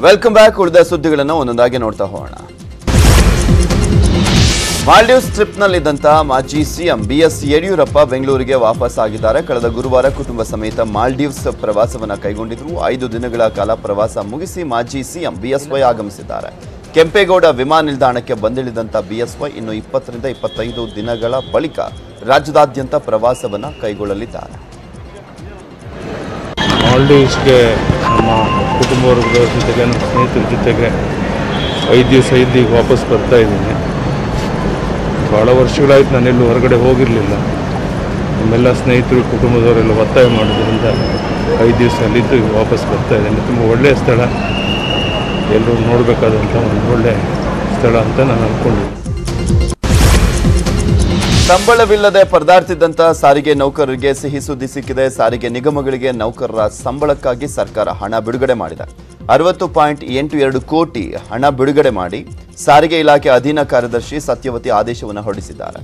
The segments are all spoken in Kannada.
ವೆಲ್ಕಮ್ ಬ್ಯಾಕ್ ಉಳಿದ ಸುದ್ದಿಗಳನ್ನು ಒಂದೊಂದಾಗಿ ನೋಡ್ತಾ ಹೋಗೋಣ ಮಾಲ್ಡೀವ್ಸ್ ಟ್ರಿಪ್ನಲ್ಲಿದ್ದಂತಹ ಮಾಜಿ ಸಿಎಂ ಬಿಎಸ್ ಯಡಿಯೂರಪ್ಪ ಬೆಂಗಳೂರಿಗೆ ವಾಪಸ್ ಆಗಿದ್ದಾರೆ ಕಳೆದ ಗುರುವಾರ ಕುಟುಂಬ ಸಮೇತ ಮಾಲ್ಡೀವ್ಸ್ ಪ್ರವಾಸವನ್ನ ಕೈಗೊಂಡಿದ್ರು ಐದು ದಿನಗಳ ಕಾಲ ಪ್ರವಾಸ ಮುಗಿಸಿ ಮಾಜಿ ಸಿಎಂ ಬಿಎಸ್ವೈ ಆಗಮಿಸಿದ್ದಾರೆ ಕೆಂಪೇಗೌಡ ವಿಮಾನ ನಿಲ್ದಾಣಕ್ಕೆ ಬಂದಿಳಿದಂತ ಬಿಎಸ್ವೈ ಇನ್ನು ಇಪ್ಪತ್ತರಿಂದ ಇಪ್ಪತ್ತೈದು ದಿನಗಳ ಬಳಿಕ ರಾಜ್ಯದಾದ್ಯಂತ ಪ್ರವಾಸವನ್ನ ಕೈಗೊಳ್ಳಲಿದ್ದಾರೆ ಮಾಲ್ಡೀವ್ಸ್ಗೆ ನಮ್ಮ ಕುಟುಂಬ ವರ್ಗದ ಜೊತೆಗೆ ನಮ್ಮ ಸ್ನೇಹಿತರ ಜೊತೆಗೆ ಐದು ದಿವಸ ಇದ್ದು ಈಗ ವಾಪಸ್ ಬರ್ತಾ ಇದ್ದೀನಿ ಭಾಳ ವರ್ಷಗಳಾಯ್ತು ನಾನೆಲ್ಲೂ ಹೊರಗಡೆ ಹೋಗಿರಲಿಲ್ಲ ನಮ್ಮೆಲ್ಲ ಸ್ನೇಹಿತರು ಕುಟುಂಬದವರೆಲ್ಲ ಒತ್ತಾಯ ಮಾಡೋದ್ರಿಂದ ಐದು ದಿವಸ ಅಲ್ಲಿದ್ದು ಈಗ ವಾಪಸ್ ಬರ್ತಾ ಇದ್ದೀನಿ ತುಂಬ ಒಳ್ಳೆಯ ಸ್ಥಳ ಎಲ್ಲರೂ ನೋಡಬೇಕಾದಂಥ ಒಂದು ಒಳ್ಳೆಯ ಸ್ಥಳ ಅಂತ ನಾನು ಅಂದ್ಕೊಂಡಿದ್ದೀನಿ ಸಂಬಳವಿಲ್ಲದೆ ಪರದಾಡ್ತಿದ್ದಂತ ಸಾರಿಗೆ ನೌಕರರಿಗೆ ಸಿಹಿ ಸುದ್ದಿ ಸಿಕ್ಕಿದೆ ಸಾರಿಗೆ ನಿಗಮಗಳಿಗೆ ನೌಕರರ ಸಂಬಳಕ್ಕಾಗಿ ಸರ್ಕಾರ ಹಣ ಬಿಡುಗಡೆ ಮಾಡಿದೆ ಅರವತ್ತು ಪಾಯಿಂಟ್ ಎಂಟು ಎರಡು ಕೋಟಿ ಹಣ ಬಿಡುಗಡೆ ಮಾಡಿ ಸಾರಿಗೆ ಇಲಾಖೆ ಅಧೀನ ಕಾರ್ಯದರ್ಶಿ ಸತ್ಯವತಿ ಆದೇಶವನ್ನು ಹೊರಡಿಸಿದ್ದಾರೆ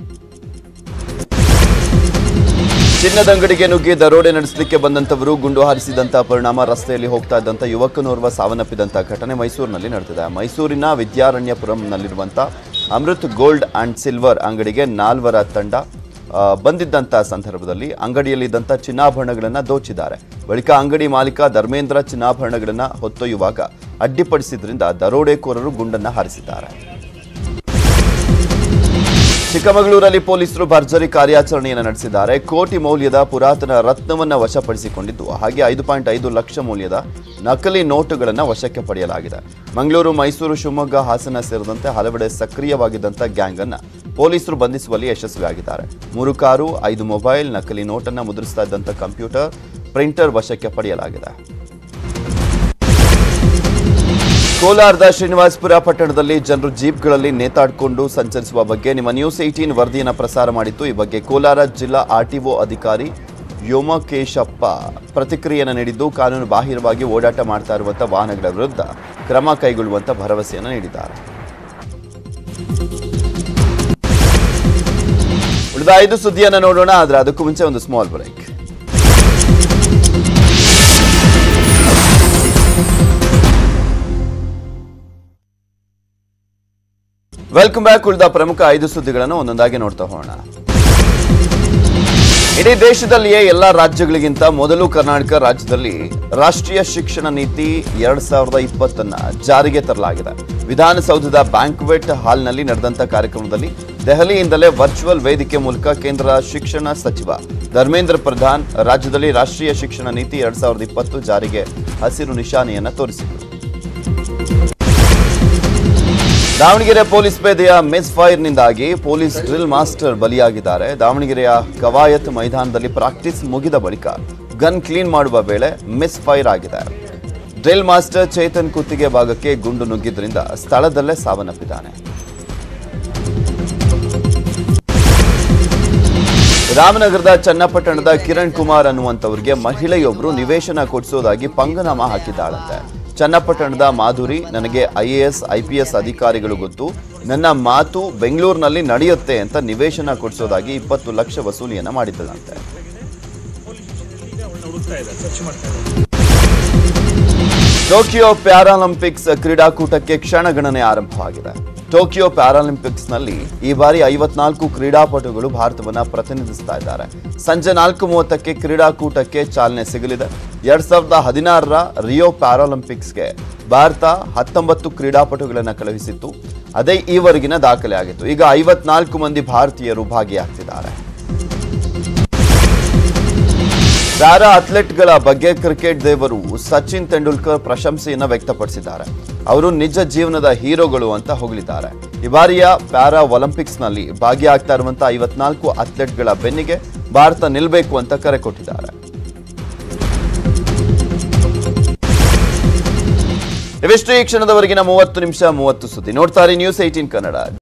ಚಿನ್ನದ ಅಂಗಡಿಗೆ ನುಗ್ಗಿ ದರೋಡೆ ನಡೆಸಲಿಕ್ಕೆ ಬಂದಂತವರು ಗುಂಡು ಹಾರಿಸಿದಂತ ಪರಿಣಾಮ ರಸ್ತೆಯಲ್ಲಿ ಹೋಗ್ತಾ ಇದ್ದಂತ ಯುವಕನೋರ್ವ ಸಾವನ್ನಪ್ಪಿದಂತ ಘಟನೆ ಮೈಸೂರಿನಲ್ಲಿ ನಡೆದಿದೆ ಮೈಸೂರಿನ ವಿದ್ಯಾರಣ್ಯಪುರಂನಲ್ಲಿರುವಂತ ಅಮೃತ್ ಗೋಲ್ಡ್ ಅಂಡ್ ಸಿಲ್ವರ್ ಅಂಗಡಿಗೆ ನಾಲ್ವರ ತಂಡ ಆ, ಬಂದಿದ್ದಂತ ಸಂದರ್ಭದಲ್ಲಿ ಅಂಗಡಿಯಲ್ಲಿದ್ದಂತ ಚಿನ್ನಾಭರಣಗಳನ್ನ ದೋಚಿದ್ದಾರೆ ಬಳಿಕ ಅಂಗಡಿ ಮಾಲೀಕ ಧರ್ಮೇಂದ್ರ ಚಿನ್ನಾಭರಣಗಳನ್ನ ಹೊತ್ತೊಯ್ಯುವಾಗ ಅಡ್ಡಿಪಡಿಸಿದ್ರಿಂದ ದರೋಡೆಕೋರರು ಗುಂಡನ್ನ ಹಾರಿಸಿದ್ದಾರೆ ಚಿಕ್ಕಮಗಳೂರಲ್ಲಿ ಪೊಲೀಸರು ಭರ್ಜರಿ ಕಾರ್ಯಾಚರಣೆಯನ್ನು ನಡೆಸಿದ್ದಾರೆ ಕೋಟಿ ಮೌಲ್ಯದ ಪುರಾತನ ರತ್ನವನ್ನ ವಶಪಡಿಸಿಕೊಂಡಿದ್ದು ಹಾಗೆ ಐದು ಪಾಯಿಂಟ್ ಐದು ಲಕ್ಷ ಮೌಲ್ಯದ ನಕಲಿ ನೋಟುಗಳನ್ನು ವಶಕ್ಕೆ ಪಡೆಯಲಾಗಿದೆ ಮಂಗಳೂರು ಮೈಸೂರು ಶಿವಮೊಗ್ಗ ಹಾಸನ ಸೇರಿದಂತೆ ಹಲವೆಡೆ ಸಕ್ರಿಯವಾಗಿದ್ದಂಥ ಗ್ಯಾಂಗ್ ಅನ್ನ ಪೊಲೀಸರು ಬಂಧಿಸುವಲ್ಲಿ ಯಶಸ್ವಿಯಾಗಿದ್ದಾರೆ ಮೂರು ಕಾರು ಐದು ಮೊಬೈಲ್ ನಕಲಿ ನೋಟನ್ನ ಮುದ್ರಿಸ್ತಾ ಇದ್ದಂಥ ಕಂಪ್ಯೂಟರ್ ಪ್ರಿಂಟರ್ ವಶಕ್ಕೆ ಪಡೆಯಲಾಗಿದೆ ಕೋಲಾರದ ಶ್ರೀನಿವಾಸಪುರ ಪಟ್ಟಣದಲ್ಲಿ ಜನರು ಜೀಪ್ಗಳಲ್ಲಿ ನೇತಾಡಿಕೊಂಡು ಸಂಚರಿಸುವ ಬಗ್ಗೆ ನಿಮ್ಮ ನ್ಯೂಸ್ ಏಟೀನ್ ವರದಿಯನ್ನು ಪ್ರಸಾರ ಮಾಡಿತ್ತು ಈ ಬಗ್ಗೆ ಕೋಲಾರ ಜಿಲ್ಲಾ ಆರ್ಟಿಒ ಅಧಿಕಾರಿ ವ್ಯೋಮಕೇಶಪ್ಪ ಪ್ರತಿಕ್ರಿಯೆಯನ್ನು ನೀಡಿದ್ದು ಕಾನೂನು ಬಾಹಿರವಾಗಿ ಓಡಾಟ ಮಾಡ್ತಾ ಇರುವಂತಹ ವಾಹನಗಳ ವಿರುದ್ಧ ಕ್ರಮ ಕೈಗೊಳ್ಳುವಂತ ಭರವಸೆಯನ್ನು ನೀಡಿದ್ದಾರೆ ಉಳಿದ ಐದು ಸುದ್ದಿಯನ್ನು ನೋಡೋಣ ಆದ್ರೆ ಅದಕ್ಕೂ ಮುಂಚೆ ಒಂದು ಸ್ಮಾಲ್ ಬ್ರೇಕ್ ವೆಲ್ಕಮ್ ಬ್ಯಾಕ್ ಉಳಿದ ಪ್ರಮುಖ ಐದು ಸುದ್ದಿಗಳನ್ನು ಒಂದೊಂದಾಗಿ ನೋಡ್ತಾ ಹೋಗೋಣ ಇಡೀ ದೇಶದಲ್ಲಿಯೇ ಎಲ್ಲ ರಾಜ್ಯಗಳಿಗಿಂತ ಮೊದಲು ಕರ್ನಾಟಕ ರಾಜ್ಯದಲ್ಲಿ ರಾಷ್ಟ್ರೀಯ ಶಿಕ್ಷಣ ನೀತಿ ಎರಡ್ ಸಾವಿರದ ಇಪ್ಪತ್ತನ್ನ ಜಾರಿಗೆ ತರಲಾಗಿದೆ ವಿಧಾನಸೌಧದ ಬ್ಯಾಂಕ್ವೆಟ್ ಹಾಲ್ನಲ್ಲಿ ನಡೆದಂತ ಕಾರ್ಯಕ್ರಮದಲ್ಲಿ ದೆಹಲಿಯಿಂದಲೇ ವರ್ಚುವಲ್ ವೇದಿಕೆ ಮೂಲಕ ಕೇಂದ್ರ ಶಿಕ್ಷಣ ಸಚಿವ ಧರ್ಮೇಂದ್ರ ಪ್ರಧಾನ್ ರಾಜ್ಯದಲ್ಲಿ ರಾಷ್ಟ್ರೀಯ ಶಿಕ್ಷಣ ನೀತಿ ಎರಡ್ ಸಾವಿರದ ಇಪ್ಪತ್ತು ಜಾರಿಗೆ ಹಸಿರು ನಿಶಾನೆಯನ್ನ ತೋರಿಸಿದರು ದಾವಣಗೆರೆ ಪೊಲೀಸ್ ಪೇದೆಯ ಮಿಸ್ ಫೈರ್ನಿಂದಾಗಿ ಪೊಲೀಸ್ ಡ್ರಿಲ್ ಮಾಸ್ಟರ್ ಬಲಿಯಾಗಿದ್ದಾರೆ ದಾವಣಗೆರೆಯ ಕವಾಯತ್ ಮೈದಾನದಲ್ಲಿ ಪ್ರಾಕ್ಟೀಸ್ ಮುಗಿದ ಬಳಿಕ ಗನ್ ಕ್ಲೀನ್ ಮಾಡುವ ವೇಳೆ ಮಿಸ್ ಫೈರ್ ಆಗಿದೆ ಡ್ರಿಲ್ ಮಾಸ್ಟರ್ ಚೇತನ್ ಕುತ್ತಿಗೆ ಭಾಗಕ್ಕೆ ಗುಂಡು ನುಗ್ಗಿದ್ರಿಂದ ಸ್ಥಳದಲ್ಲೇ ಸಾವನ್ನಪ್ಪಿದ್ದಾನೆ ರಾಮನಗರದ ಚನ್ನಪಟ್ಟಣದ ಕಿರಣ್ ಕುಮಾರ್ ಅನ್ನುವಂಥವ್ರಿಗೆ ಮಹಿಳೆಯೊಬ್ಬರು ನಿವೇಶನ ಕೊಡಿಸೋದಾಗಿ ಪಂಗನಾಮ ಹಾಕಿದ್ದಾಳಂತೆ ಚನ್ನಪಟ್ಟಣದ ಮಾಧುರಿ ನನಗೆ ಐಎಎಸ್ ಐಪಿಎಸ್ ಅಧಿಕಾರಿಗಳು ಗೊತ್ತು ನನ್ನ ಮಾತು ಬೆಂಗಳೂರಿನಲ್ಲಿ ನಡೆಯುತ್ತೆ ಅಂತ ನಿವೇಶನ ಕೊಡಿಸೋದಾಗಿ ಇಪ್ಪತ್ತು ಲಕ್ಷ ವಸೂಲಿಯನ್ನ ಮಾಡಿದ್ದಳಂತೆ ಟೋಕಿಯೋ ಪ್ಯಾರಾಲಿಂಪಿಕ್ಸ್ ಕ್ರೀಡಾಕೂಟಕ್ಕೆ ಕ್ಷಣಗಣನೆ ಆರಂಭವಾಗಿದೆ ಟೋಕಿಯೋ ಪ್ಯಾರಾಲಿಂಪಿಕ್ಸ್ನಲ್ಲಿ ಈ ಬಾರಿ ಐವತ್ನಾಲ್ಕು ಕ್ರೀಡಾಪಟುಗಳು ಭಾರತವನ್ನ ಪ್ರತಿನಿಧಿಸ್ತಾ ಇದ್ದಾರೆ ಸಂಜೆ ನಾಲ್ಕು ಮೂವತ್ತಕ್ಕೆ ಕ್ರೀಡಾಕೂಟಕ್ಕೆ ಚಾಲನೆ ಸಿಗಲಿದೆ ಎರಡ್ ಸಾವಿರದ ಹದಿನಾರರ ರಿಯೋ ಪ್ಯಾರಾಲಿಂಪಿಕ್ಸ್ಗೆ ಭಾರತ ಹತ್ತೊಂಬತ್ತು ಕ್ರೀಡಾಪಟುಗಳನ್ನು ಕಳುಹಿಸಿತ್ತು ಅದೇ ಈವರೆಗಿನ ದಾಖಲೆ ಆಗಿತ್ತು ಈಗ ಐವತ್ನಾಲ್ಕು ಮಂದಿ ಭಾರತೀಯರು ಭಾಗಿಯಾಗ್ತಿದ್ದಾರೆ ಪ್ಯಾರಾ ಅಥ್ಲೆಟ್ಗಳ ಬಗ್ಗೆ ಕ್ರಿಕೆಟ್ ದೇವರು ಸಚಿನ್ ತೆಂಡೂಲ್ಕರ್ ಪ್ರಶಂಸೆಯನ್ನ ವ್ಯಕ್ತಪಡಿಸಿದ್ದಾರೆ ಅವರು ನಿಜ ಜೀವನದ ಹೀರೋಗಳು ಅಂತ ಹೊಗಳಿದ್ದಾರೆ ಈ ಬಾರಿಯ ಪ್ಯಾರಾ ಒಲಿಂಪಿಕ್ಸ್ನಲ್ಲಿ ಭಾಗಿಯಾಗ್ತಾ ಇರುವಂತಹ ಐವತ್ನಾಲ್ಕು ಅಥ್ಲೆಟ್ಗಳ ಬೆನ್ನಿಗೆ ಭಾರತ ನಿಲ್ಲಬೇಕು ಅಂತ ಕರೆ ಕೊಟ್ಟಿದ್ದಾರೆ ಇವಿಷ್ಟು ಈ ಕ್ಷಣದವರೆಗಿನ ಮೂವತ್ತು ನಿಮಿಷ ಮೂವತ್ತು ಸುದ್ದಿ ನೋಡ್ತಾರೆ ನ್ಯೂಸ್ ಏಟೀನ್ ಕನ್ನಡ